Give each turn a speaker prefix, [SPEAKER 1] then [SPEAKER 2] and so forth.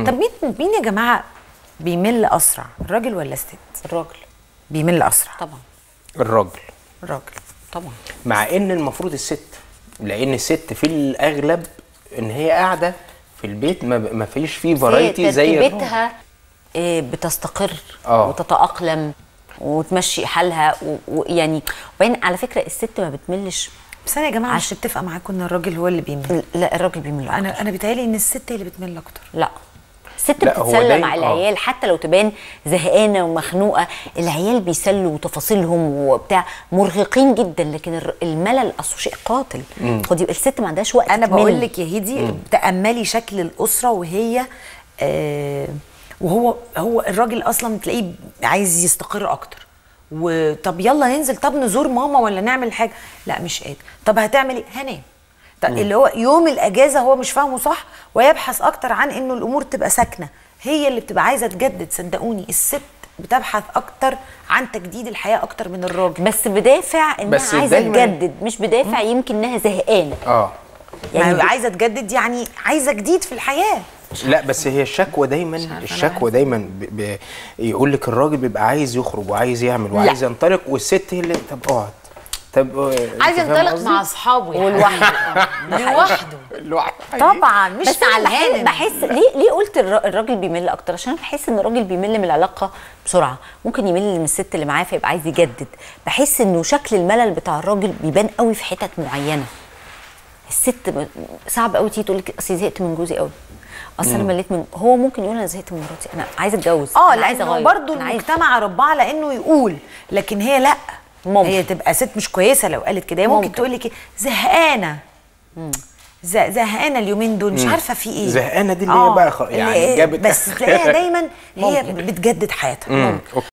[SPEAKER 1] طب مين مين يا جماعه بيمل اسرع الراجل ولا الست
[SPEAKER 2] الراجل
[SPEAKER 1] بيمل اسرع
[SPEAKER 2] طبعا
[SPEAKER 3] الراجل
[SPEAKER 1] الراجل
[SPEAKER 2] طبعا
[SPEAKER 3] مع ان المفروض الست لان الست في الاغلب ان هي قاعده في البيت ما, ما فيش فيه فرايتي زي الراجل.
[SPEAKER 2] ترتيبتها آه، بتستقر
[SPEAKER 3] آه.
[SPEAKER 2] وتتأقلم وتمشي حالها و- ويعني وبعدين على فكره الست ما بتملش
[SPEAKER 1] بس انا يا جماعه مش متفقه معاكم ان الراجل هو اللي بيمل
[SPEAKER 2] لا الراجل بيمل أكتر.
[SPEAKER 1] انا انا بيتهيألي ان الست هي اللي بتمل اكتر
[SPEAKER 2] لا الست
[SPEAKER 3] لا، هو
[SPEAKER 2] بتتسلى
[SPEAKER 3] دايما-
[SPEAKER 2] مع
[SPEAKER 3] آه.
[SPEAKER 2] العيال حتى لو تبان زهقانه ومخنوقه العيال بيسلوا وتفاصيلهم وبتاع مرهقين جدا لكن الر- الملل اصله شيء قاتل خدي الست ما عندهاش وقت
[SPEAKER 1] انا
[SPEAKER 2] تمل.
[SPEAKER 1] بقول لك يا هيدي تاملي شكل الاسره وهي آه وهو هو الراجل اصلا تلاقيه عايز يستقر اكتر وطب يلا ننزل طب نزور ماما ولا نعمل حاجه لا مش قادر طب هتعمل ايه هنام طب اللي هو يوم الاجازه هو مش فاهمه صح ويبحث اكتر عن انه الامور تبقى ساكنه هي اللي بتبقى عايزه تجدد صدقوني الست بتبحث اكتر عن تجديد الحياه اكتر من الراجل
[SPEAKER 2] بس بدافع انها
[SPEAKER 3] بس
[SPEAKER 2] عايزه
[SPEAKER 3] دايماً-
[SPEAKER 2] تجدد مش بدافع يمكن انها زهقانه
[SPEAKER 3] اه
[SPEAKER 1] يعني
[SPEAKER 2] يعني
[SPEAKER 1] عايزه تجدد يعني عايزه جديد في الحياه
[SPEAKER 3] لا بس هي الشكوى دايما
[SPEAKER 1] عارفة أنا
[SPEAKER 3] الشكوى دايما ب... ب... يقول لك الراجل بيبقى عايز يخرج وعايز يعمل وعايز ينطلق والست هي اللي طب اقعد طب آه، أنت
[SPEAKER 1] عايز
[SPEAKER 3] فاهم
[SPEAKER 1] ينطلق
[SPEAKER 3] قصدي؟
[SPEAKER 1] مع اصحابه يعني.
[SPEAKER 2] ولوحده ده حقيقي.
[SPEAKER 1] لوحده
[SPEAKER 3] لوحده
[SPEAKER 1] طبعا مش
[SPEAKER 2] بس
[SPEAKER 1] مع
[SPEAKER 2] انا بحس,
[SPEAKER 1] الهانم
[SPEAKER 2] بحس ليه ليه قلت الر- الراجل بيمل اكتر عشان انا بحس ان الراجل بيمل من العلاقه بسرعه ممكن يمل من الست اللي معاه فيبقى عايز يجدد بحس انه شكل الملل بتاع الراجل بيبان قوي في حتت معينه الست ب- صعب قوي تيجي تقول لك اصل زهقت من جوزي قوي اصل انا مليت من هو ممكن يقول انا زهقت من مراتي انا عايزه اتجوز
[SPEAKER 1] اه
[SPEAKER 2] أنا عايزه
[SPEAKER 1] لانه
[SPEAKER 2] اغير
[SPEAKER 1] برضه
[SPEAKER 2] أنا عايزة-
[SPEAKER 1] المجتمع رباه على انه يقول لكن هي لا
[SPEAKER 2] ممكن.
[SPEAKER 1] هي تبقى ست مش كويسه لو قالت كده هي ممكن,
[SPEAKER 2] ممكن.
[SPEAKER 1] تقول لك إيه، زهقانه ز- زهقانه اليومين دول مش عارفه في ايه
[SPEAKER 3] زهقانة دي اللي هي بقى خ-
[SPEAKER 1] اللي
[SPEAKER 3] يعني
[SPEAKER 1] هي-
[SPEAKER 3] جابت
[SPEAKER 1] بس تلاقيها دايما هي
[SPEAKER 2] ممكن.
[SPEAKER 1] بتجدد حياتها
[SPEAKER 3] مم. أوكي.